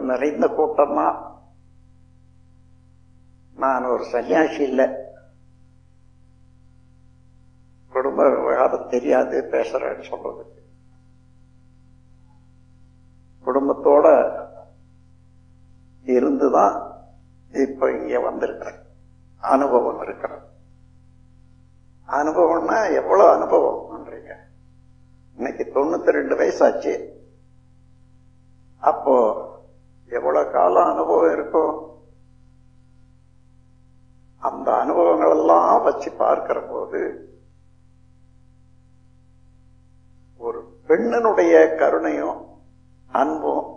நிறைந்த கூட்டமா நான் ஒரு சன்னியாசி இல்லை குடும்ப விவகாரம் தெரியாது பேசுறேன்னு சொல்றது குடும்பத்தோட இருந்துதான் இப்ப இங்க வந்திருக்கிறேன் அனுபவம் இருக்கிறேன் அனுபவம்னா எவ்வளவு அனுபவம் பண்றீங்க இன்னைக்கு தொண்ணூத்தி ரெண்டு வயசாச்சு அப்போ எவ்வளவு காலம் அனுபவம் இருக்கும் அந்த அனுபவங்கள் எல்லாம் வச்சு பார்க்கிற போது ஒரு பெண்ணனுடைய கருணையும் அன்பும்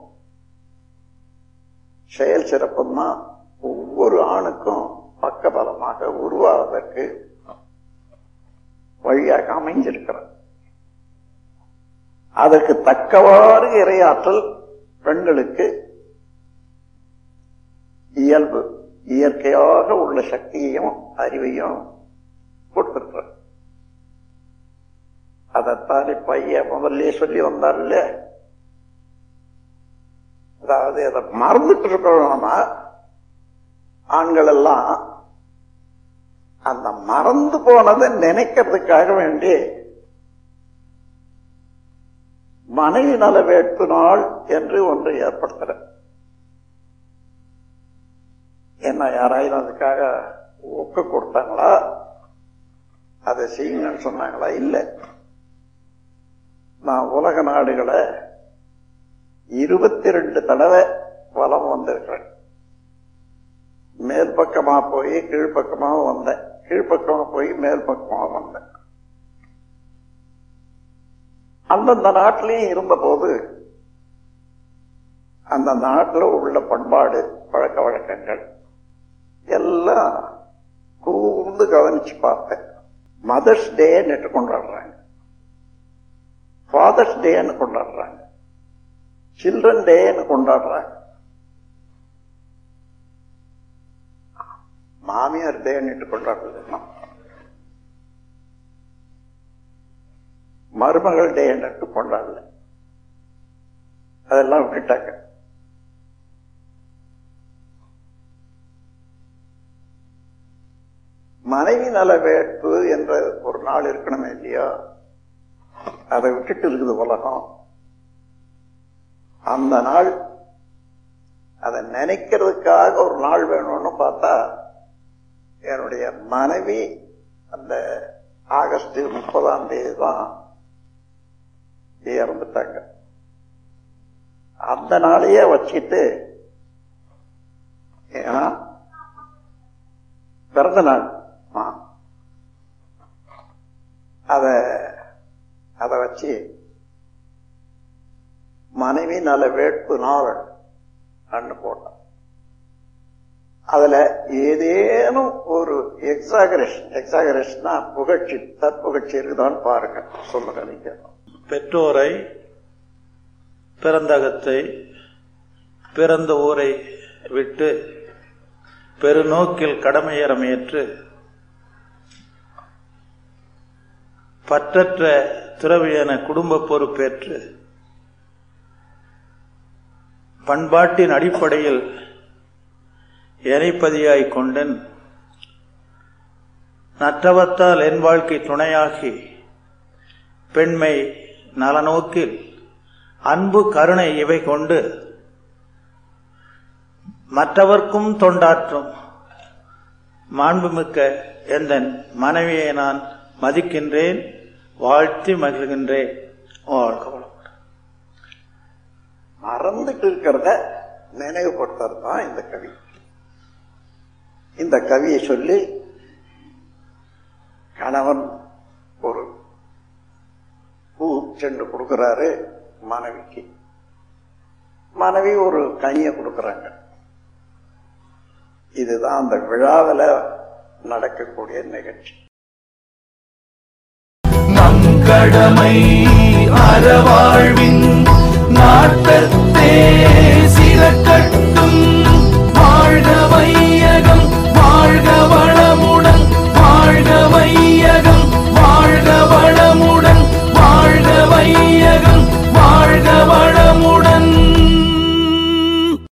செயல் சிறப்பும் தான் ஒவ்வொரு ஆணுக்கும் பக்கபலமாக உருவாவதற்கு வழியாக அமைஞ்சிருக்கிறது அதற்கு தக்கவாறு இரையாற்றல் பெண்களுக்கு இயல்பு இயற்கையாக உள்ள சக்தியையும் அறிவையும் கொடுத்திருக்கிறார் அதைத்தான் பையன் முதல்ல சொல்லி வந்தார்ல அதாவது அதை மறந்துட்டு இருக்கிறோம்னா ஆண்கள் எல்லாம் அந்த மறந்து போனதை நினைக்கிறதுக்காக வேண்டி மனைவி நல வேட்பு நாள் என்று ஒன்று ஏற்படுத்துற என்ன யாராவது அதுக்காக ஒக்க கொடுத்தாங்களா அதை செய்யுங்கன்னு சொன்னாங்களா இல்லை நான் உலக நாடுகளை இருபத்தி ரெண்டு தடவை வலம் வந்திருக்கிறேன் மேல் பக்கமா போய் கீழ்ப்பக்கமா வந்தேன் கீழ்ப்பக்கமா போய் மேல் பக்கமா வந்தேன் அந்தந்த நாட்டிலையும் இருந்தபோது அந்த நாட்டில் உள்ள பண்பாடு பழக்க வழக்கங்கள் எல்லாம் கூர்ந்து கவனிச்சு பார்த்தேன் மதர்ஸ் டேன்னு கொண்டாடுறாங்க ஃபாதர்ஸ் டேன்னு கொண்டாடுறாங்க சில்ட்ரன் டேன்னு கொண்டாடுறாங்க மாமியார் டேன்னுட்டு கொண்டாடுறது மருமகள் டேன்னுட்டு கொண்டாடல அதெல்லாம் விட்டுட்டாங்க மனைவி நல வேட்பு என்ற ஒரு நாள் இருக்கணுமே இல்லையா அதை விட்டுட்டு இருக்குது உலகம் அந்த நாள் அதை நினைக்கிறதுக்காக ஒரு நாள் வேணும்னு பார்த்தா என்னுடைய மனைவி அந்த ஆகஸ்ட் முப்பதாம் தேதி தான் இறந்துட்டாங்க அந்த நாளையே வச்சுட்டு ஏன்னா பிறந்த நாள் அத அதை வச்சு மனைவி நல வேட்பு நாள் அண்ணு போட்டான் அதுல ஏதேனும் ஒரு எக்ஸாகரேஷன் எக்ஸாகரேஷனா புகழ்ச்சி தற்புகழ்ச்சி இருக்குதான்னு பாருங்க சொல்லுங்க நீங்க பெற்றோரை பிறந்தகத்தை பிறந்த ஊரை விட்டு பெருநோக்கில் கடமையறமேற்று பற்றற்ற துறவியன குடும்ப பொறுப்பேற்று பண்பாட்டின் அடிப்படையில் எனைப்பதியாய் கொண்டன் நற்றவத்தால் என் வாழ்க்கை துணையாகி பெண்மை நலநோக்கில் அன்பு கருணை இவை கொண்டு மற்றவர்க்கும் தொண்டாற்றும் மாண்புமிக்க எந்தன் மனைவியை நான் மதிக்கின்றேன் வாழ்த்தி மகிழ்கின்றேன் வாழ்க வளமுடன். மறந்துட்டு இருக்கிறத நினைவுபடுத்துறது தான் இந்த கவி இந்த கவியை சொல்லி கணவன் ஒரு பூ சென்று கொடுக்கிறாரு மனைவிக்கு மனைவி ஒரு கனியை கொடுக்கறாங்க இதுதான் அந்த விழாவில் நடக்கக்கூடிய நிகழ்ச்சி நம் கடமை அறவாழ்வின் நாட்டத்தே சிறக்கட்டும்